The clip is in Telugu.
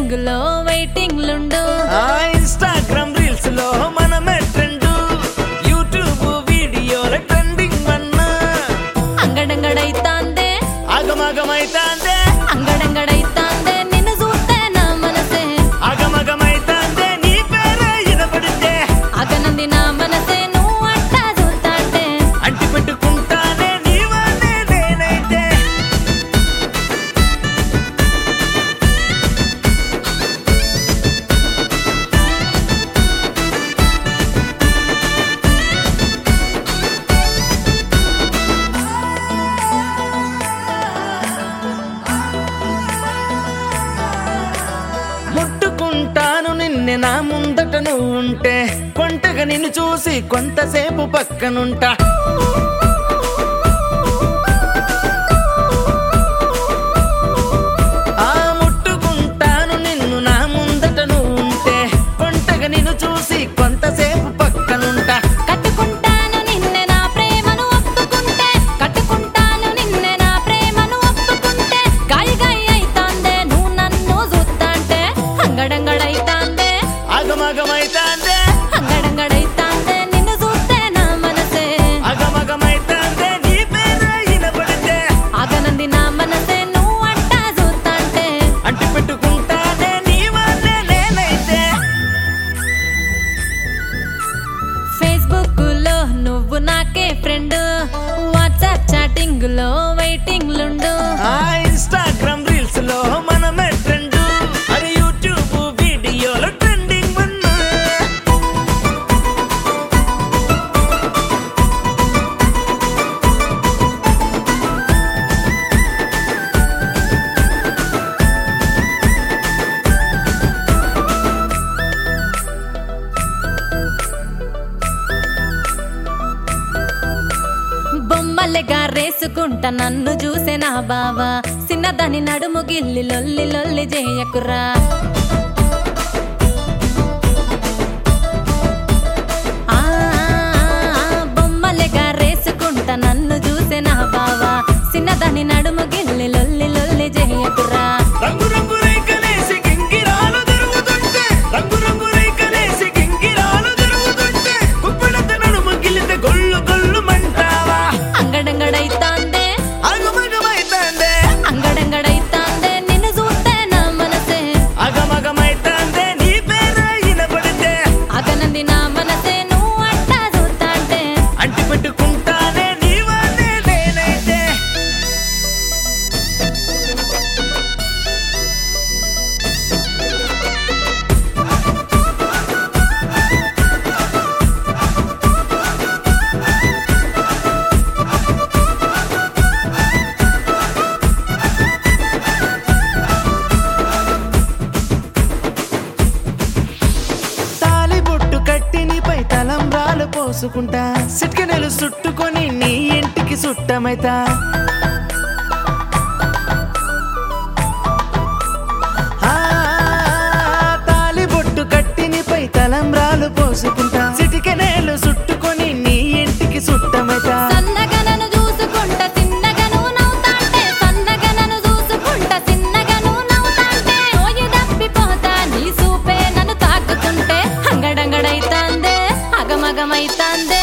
చాటింగ్ లో వెయిటింగ్ లుండు ఆ ఇన్స్టాగ్రామ్ రీల్స్ లో మనమే ట్రెండ్ యూట్యూబ్ వీడియోల ట్రెండింగ్ వన్ అంగడంగడైతాందే అగమగమైతాందే అంగడంగడైతాందే నిన్ను చూస్తే నా మనసే అగమగమైతాందే నీ పేరే వినపడితే అగనంది నా మనసే నువ్వు అట్టా చూస్తాంటే అంటి పెట్టుకుంటానే నీవనే నేనైతే ముట్టుకుంటాను నిన్నే నా ముందట నువ్వు ఉంటే కొంటగా నిన్ను చూసి కొంతసేపు పక్కనుంటా ఆ ముట్టుకుంటాను నిన్ను నా ముందట నువ్వు ఉంటే కొంటగా నిన్ను చూసి కొంతసేపు పక్కనుంటా కట్టుకుంటాను నిన్నే నా ప్రేమను ఒప్పుకుంటే కట్టుకుంటాను నిన్నే నా ప్రేమను ఒప్పుకుంటే గాయ గాయ అయితాందే నువ్వు నన్ను చూస్తాంటే అంగడంగడైతాందే అగమగమైతాందే అంగడంగడైతాందే నిన్ను చూస్తే నా మనసే అగమగమైతాందే నీ పేరే వినపడితే ఆగనంది నా మనసే నువ్వు అట్టా చూస్తాంటే అంటి పెట్టుకుంటానే నీవనే నేనైతే ఫేస్బుక్ లో నువ్వు నాకే ఫ్రెండ్ వాట్సాప్ చాటింగ్ లో వెయిటింగ్ లుండు ఆ ఇన్స్టాగ్రామ్ రీల్స్ లో మనమే ట్రెండ్ అరే యూట్యూబ్ వీడియోలో ట్రెండింగ్ వన్ బొమ్మలెగా రేసుకుంటా నన్ను చూసే నా బావా చిన్నదాని నడుము గిల్లి లొల్లి లొల్లి చేయకురా ఆ, బొమ్మలెగా రేసుకుంటా నన్ను చూసే నా బావా చిన్నదాని నడుము గిల్లి లొల్లి లొల్లి చేయకురా రంగు రంగు రేఖలేసి గింగిరాలు తిరుగుతుంటే రంగు రంగు రేఖలేసి గింగిరాలు తిరుగుతుంటే కుప్పిడంత నడుము గిలితే గొల్లు గొల్లు మంటావా అంగడంగడైతాందే అగమగమైతాందే అంగడంగడైతాందే నిన్ను చూస్తే నా మనసే అగమగమైతాందే నీ పేరే వినపడితే అగనంది నా మనసే నువ్వు అట్టా చూస్తాంటే అంటి పెట్టుకుంటానే నీవనే నేనైతే తాలి బొట్టు కట్టి నీపై తలంబ్రాలు పోసుకుంటా సిట్కెనెలు చుట్టుకొని నీ ఇంటికి సుట్టమైతా ఆ, తాలి బొట్టు కట్టి నీపై తలంబ్రాలు పోసుకుంటా సిటికెనేలు చుట్టుకొని నీ ఇంటికి సుట్టమైతా సన్నగా నన్ను చూసుకుంటా చిన్నగా నువ్వు నవ్వుతాంటే సన్నగా నన్ను చూసుకుంటా చిన్నగా నువ్వు నవ్వుతాంటే ఓయి తప్పిపోతా నీ సూపే నన్ను తాకుతుంటే అంగడంగడైతాందే అగమగమైతాందే